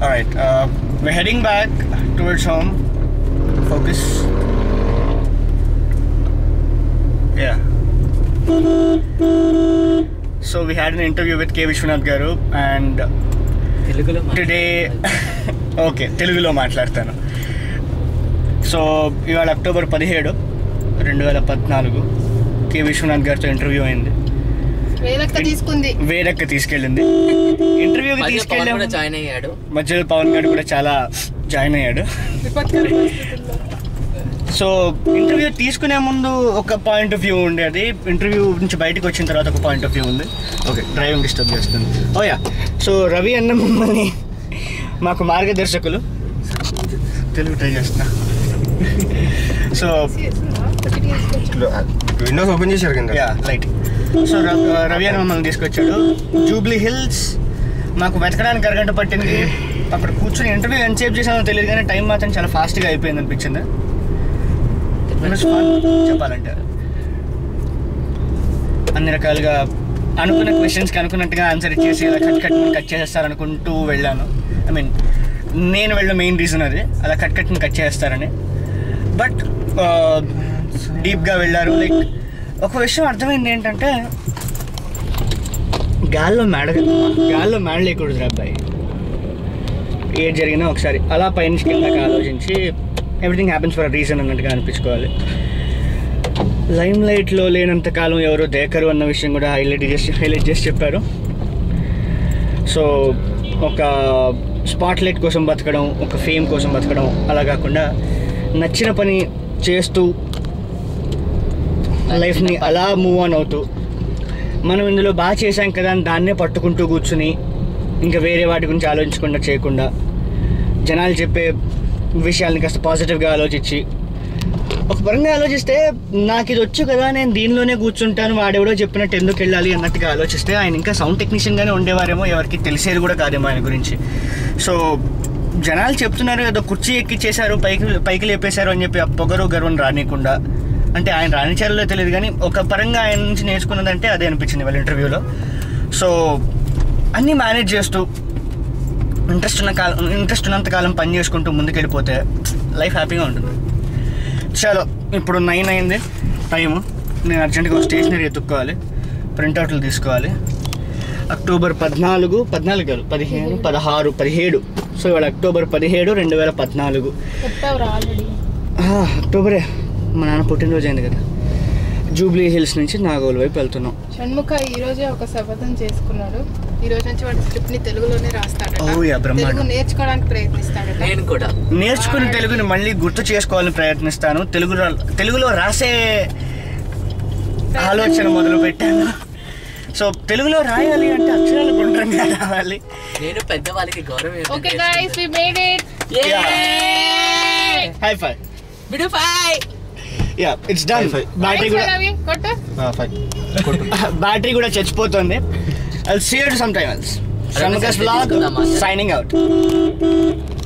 Alright, uh, we're heading back towards home. Focus. Yeah. So we had an interview with K. Vishwanath Garu and తెలుగులో today okay తెలుగులో మాట్లాడతాను so ఇవాళ October పదిహేడు రెండు వేల పద్నాలుగు కె విశ్వనాథ్ గారితో ఇంటర్వ్యూ అయింది వేలక్క తీసుకుంది వేరక్క తీసుకెళ్ళింది ఇంటర్వ్యూకి మధ్య పవన్ తీసుకెళ్ళే కూడా జాయిన్ అయ్యాడు మధ్యలో పవన్ గారు కూడా చాలా జాయిన్ అయ్యాడు విపత్కర పరిస్థితుల్లో సో ఇంటర్వ్యూ తీసుకునే ముందు ఒక పాయింట్ ఆఫ్ వ్యూ ఉండేది ఇంటర్వ్యూ నుంచి బయటకు వచ్చిన తర్వాత ఒక పాయింట్ ఆఫ్ వ్యూ ఉంది ఓకే డ్రైవింగ్ డిస్టర్బ్ చేస్తుంది ఓయా సో రవి అన్న మమ్మల్ని మాకు మార్గదర్శకులు తెలుగు ట్రై చేస్తున్నా సో విండోస్ ఓపెన్ చేశారు కింద యా రైట్ సో ర- రవి అని మమ్మల్ని తీసుకొచ్చాడు జూబ్లీ హిల్స్ మాకు వెతకడానికి అరగంట పట్టింది అక్కడ కూర్చొని ఇంటర్వ్యూ ఎంతసేపు చేసానో తెలియదు కానీ టైం మాత్రం చాలా ఫాస్ట్గా అయిపోయింది అనిపించింది It was fun, చెప్పాలంటే అన్ని రకాలుగా అనుకున్న క్వశ్చన్స్కి అనుకున్నట్టుగా ఆన్సర్ ఇచ్చేసి అలా కట్ కట్ కట్ చేసేస్తారు అనుకుంటూ వెళ్ళాను ఐ మీన్ నేను వెళ్ళిన మెయిన్ రీజన్ అది అలా కట్ కట్ కట్ చేస్తారని బట్ డీప్గా వెళ్ళారు లైక్ ఒక విషయం అర్థమైంది ఏంటంటే గాల్లో మేడ గాల్లో మేడ లేకూడదు అబ్బాయి ఏది జరిగినా ఒకసారి అలా పైనుంచి కిందకి ఆలోచించి ఎవ్రీథింగ్ హ్యాపెన్స్ ఫర్ రీజన్ అన్నట్టుగా అనిపించుకోవాలి లైమ్ లైట్లో లేనంత కాలం ఎవరో దేకరు అన్న విషయం కూడా హైలైట్ చేసి హైలైట్ చేసి చెప్పారు సో ఒక స్పాట్ లైట్ కోసం బతకడం ఒక ఫేమ్ కోసం బతకడం అలా కాకుండా నచ్చిన పని చేస్తూ లైఫ్ని అలా మూవ్ ఆన్ అవుతూ మనం ఇందులో బాగా చేశాం కదా అని దాన్నే పట్టుకుంటూ కూర్చుని ఇంకా వేరే వాటి గురించి ఆలోచించకుండా చేయకుండా జనాలు చెప్పే విషయాల్ని కాస్త పాజిటివ్గా ఆలోచించి ఒక పరంగా ఆలోచిస్తే నాకు ఇది వచ్చు కదా నేను దీనిలోనే కూర్చుంటాను వాడెవడో చెప్పినట్టు ఎందుకు వెళ్ళాలి అన్నట్టుగా ఆలోచిస్తే ఆయన ఇంకా సౌండ్ టెక్నీషియన్గానే ఉండేవారేమో ఎవరికి తెలిసేది కూడా కాదేమో ఆయన గురించి సో జనాలు చెప్తున్నారు ఏదో కుర్చీ ఎక్కిచ్చేశారు పైకి పైకి లేపేశారు అని చెప్పి ఆ పొగరు గర్వం రానియకుండా అంటే ఆయన రాణించారో తెలియదు కానీ ఒక పరంగా ఆయన నుంచి నేర్చుకున్నదంటే అదే అనిపించింది వాళ్ళ ఇంటర్వ్యూలో సో అన్నీ మేనేజ్ చేస్తూ ఇంట్రెస్ట్ ఉన్న కాలం ఇంట్రెస్ట్ ఉన్నంత కాలం పని చేసుకుంటూ ముందుకెళ్ళిపోతే లైఫ్ హ్యాపీగా ఉంటుంది చలో ఇప్పుడు నైన్ అయింది టైము నేను అర్జెంటుగా ఒక స్టేషనరీ ఎత్తుక్కోవాలి ప్రింట్అవుట్లు తీసుకోవాలి అక్టోబర్ పద్నాలుగు పద్నాలుగు కాదు పదిహేను పదహారు పదిహేడు సో ఇవాళ అక్టోబర్ పదిహేడు రెండు వేల పద్నాలుగు చెప్పావురా ఆల్రెడీ ఆ, అక్టోబరే మా నాన్న పుట్టినరోజు అయింది కదా జూబ్లీ హిల్స్ నుంచి నాగోల్ వైపు వెళ్తున్నాం షణ్ముఖ ఈ రోజే ఒక శపథం చేసుకున్నాడు ఈ రోజు నుంచి వాడి స్క్రిప్ట్ ని తెలుగులోనే రాస్తాడట ఓ యా, బ్రహ్మాండం. తెలుగు నేర్చుకోవడానికి ప్రయత్నిస్తాడట నేను కూడా నేర్చుకుని తెలుగుని మళ్ళీ గుర్తు చేసుకోవాలని ప్రయత్నిస్తాను తెలుగులో తెలుగులో రాసే ఆలోచన మొదలు పెట్టాను సో తెలుగులో రాయాలి అంటే అక్షరాలు గుండ్రంగా రావాలి నేను పెద్దవాళ్ళకి గౌరవం okay guys we made it high five బిడుఫై yeah it's done High five. Battery కూడా రవి కొట్టు ఫైన్ బ్యాటరీ కూడా చచ్చిపోతుంది I see you some time else Shanmukh's blog తీసుకుందామా? Signing out